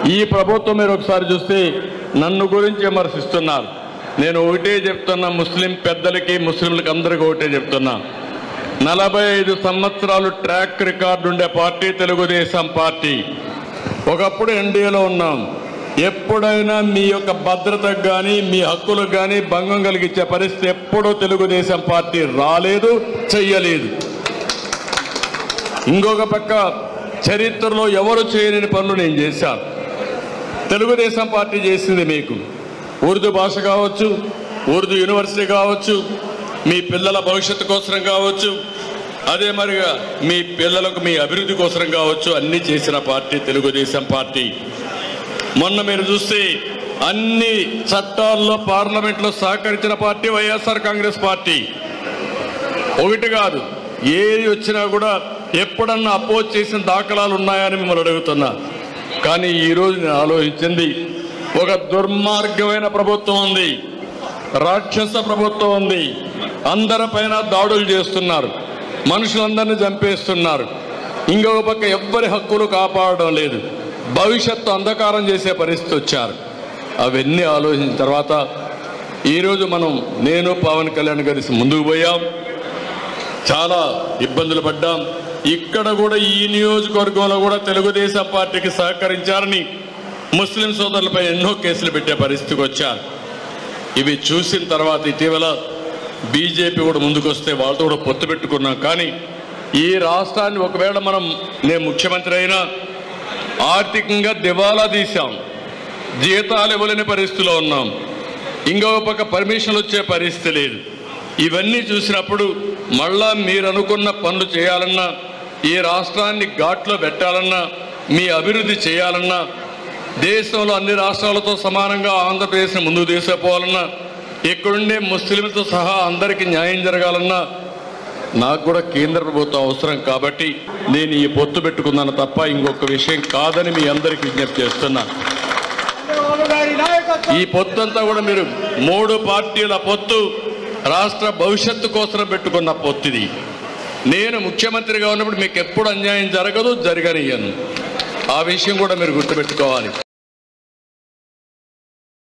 ఈ ప్రభుత్వం మీరు ఒకసారి చూస్తే నన్ను గురించి విమర్శిస్తున్నారు నేను ఒకటే చెప్తున్నా ముస్లిం పెద్దలకి ముస్లింలకి అందరికీ ఒకటే చెప్తున్నా నలభై ఐదు సంవత్సరాలు ట్రాక్ రికార్డు ఉండే పార్టీ తెలుగుదేశం పార్టీ ఒకప్పుడు ఎన్డీఏలో ఉన్నాం ఎప్పుడైనా మీ యొక్క భద్రతకు కానీ మీ హక్కులకు కానీ భంగం కలిగించే పరిస్థితి ఎప్పుడూ తెలుగుదేశం పార్టీ రాలేదు చెయ్యలేదు ఇంకొక పక్క చరిత్రలో ఎవరు చేయలేని పనులు నేను చేశాను తెలుగుదేశం పార్టీ చేసింది మీకు ఉర్దూ భాష కావచ్చు ఉర్దూ యూనివర్సిటీ కావచ్చు మీ పిల్లల భవిష్యత్తు కోసం కావచ్చు అదే మరిగా మీ పిల్లలకు మీ అభివృద్ధి కోసం కావచ్చు అన్ని చేసిన పార్టీ తెలుగుదేశం పార్టీ మొన్న మీరు చూస్తే అన్ని చట్టాల్లో పార్లమెంట్లో సహకరించిన పార్టీ వైఎస్ఆర్ కాంగ్రెస్ పార్టీ ఒకటి కాదు ఏది వచ్చినా కూడా ఎప్పుడన్నా అపోజ్ చేసిన దాఖలాలు ఉన్నాయని మిమ్మల్ని అడుగుతున్నా కానీ ఈరోజు నేను ఆలోచించింది ఒక దుర్మార్గమైన ప్రభుత్వం ఉంది రాక్షస ప్రభుత్వం ఉంది అందరిపైన దాడులు చేస్తున్నారు మనుషులందరినీ చంపేస్తున్నారు ఇంకొక పక్క ఎవ్వరి హక్కులు కాపాడడం లేదు భవిష్యత్తు అంధకారం చేసే పరిస్థితి వచ్చారు అవన్నీ ఆలోచించిన తర్వాత ఈరోజు మనం నేను పవన్ కళ్యాణ్ కలిసి ముందుకు పోయాం చాలా ఇబ్బందులు పడ్డాం ఇక్కడ కూడా ఈ నియోజకవర్గంలో కూడా తెలుగుదేశం పార్టీకి సహకరించారని ముస్లిం సోదరులపై ఎన్నో కేసులు పెట్టే పరిస్థితికి వచ్చారు ఇవి చూసిన తర్వాత ఇటీవల బీజేపీ కూడా ముందుకొస్తే వాళ్ళతో కూడా పొత్తు పెట్టుకున్నాం కానీ ఈ రాష్ట్రాన్ని ఒకవేళ మనం నేను ముఖ్యమంత్రి అయినా ఆర్థికంగా దివాలా తీశాం జీతాలు ఇవ్వలేని పరిస్థితిలో ఉన్నాం ఇంకొక పక్క పర్మిషన్లు వచ్చే పరిస్థితి లేదు ఇవన్నీ చూసినప్పుడు మళ్ళా మీరు అనుకున్న పనులు చేయాలన్నా ఈ రాష్ట్రాన్ని ఘాట్లో పెట్టాలన్నా మీ అభివృద్ధి చేయాలన్నా దేశంలో అన్ని రాష్ట్రాలతో సమానంగా ఆంధ్రప్రదేశ్ని ముందుకు తీసుకుపోవాలన్నా ఇక్కడుండే ముస్లింలతో సహా అందరికీ న్యాయం జరగాలన్నా నాకు కూడా కేంద్ర ప్రభుత్వం అవసరం కాబట్టి నేను ఈ పొత్తు పెట్టుకున్నాను తప్ప ఇంకొక విషయం కాదని మీ అందరికీ విజ్ఞప్తి చేస్తున్నా ఈ పొత్తు అంతా కూడా మీరు మూడు పార్టీల పొత్తు రాష్ట్ర భవిష్యత్తు కోసం పెట్టుకున్న పొత్తు ఇది నేను ముఖ్యమంత్రిగా ఉన్నప్పుడు మీకు ఎప్పుడు అన్యాయం జరగదు జరగనియను ఆ విషయం కూడా మీరు గుర్తుపెట్టుకోవాలి